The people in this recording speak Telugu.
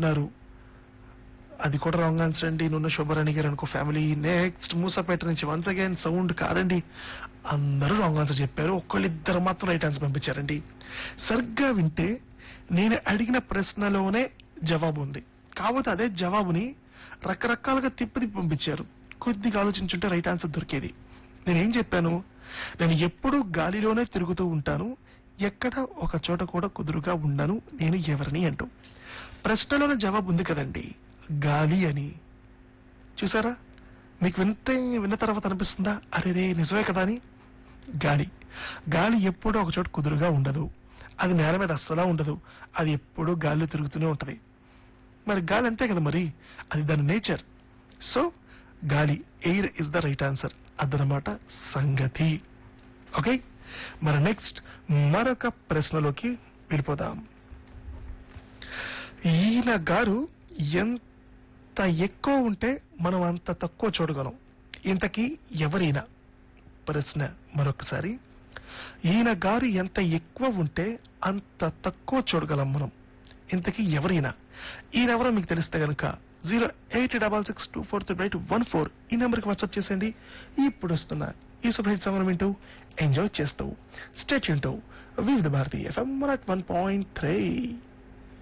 అంటున్నారు అది కూడా రాంగ్ ఆన్సర్ అండి నున్న శుభరాణి గారు అనుకో ఫ్యామిలీ నెక్స్ట్ మూసాపేట నుంచి వన్స్ అగైన్ సౌండ్ కాదండి అందరూ రాంగ్ ఆన్సర్ చెప్పారు ఒక్కళ్ళిద్దరు మాత్రం రైట్ ఆన్సర్ పంపించారండి సరిగ్గా వింటే నేను అడిగిన ప్రశ్నలోనే జవాబు ఉంది కాకపోతే అదే జవాబుని రకరకాలుగా తిప్పి తిప్పి పంపించారు కొద్దిగా ఆలోచించుంటే రైట్ ఆన్సర్ దొరికేది నేనేం చెప్పాను నేను ఎప్పుడూ గాలిలోనే తిరుగుతూ ఉంటాను ఎక్కడ ఒక చోట కూడా కుదురుగా ఉండను నేను ఎవరిని అంటూ ప్రశ్నలోనే జవాబు ఉంది కదండి గాలి అని చూసారా మీకు వింటే విన్న తర్వాత అనిపిస్తుందా అరే రే నిజమే కదా అని గాలి గాలి ఎప్పుడూ ఒక చోట కుదురుగా ఉండదు అది నేల మీద అస్సలా ఉండదు అది ఎప్పుడూ గాలిలో తిరుగుతూనే ఉంటది మరి గాలి అంతే కదా మరి అది దాని నేచర్ సో గాలి air is the right answer అదనమాట సంగతి ఓకే మరి నెక్స్ట్ మరొక ప్రశ్నలోకి వెళ్ళిపోదాం ఈయన గారు ఎంత ఎక్కువ ఉంటే మనం అంత తక్కువ చూడగలం ఇంతకీ ఎవరైనా ప్రశ్న మరొకసారి ఈయన గారు ఎంత ఎక్కువ ఉంటే అంత తక్కువ చూడగలం మనం ఇంతకీ ఎవరైనా ఈయనెవరో మీకు తెలిస్తే గనుక zero eight double six two four three eight one four ఈ నెంబర్కి వాట్సాప్ చేసేయండి ఇప్పుడు వస్తున్న ఈ సూపర్ హిట్ సమరం వింటూ ఎంజాయ్ చేస్తూ స్టేట్ వింటూ Vividh Bharati FM one point three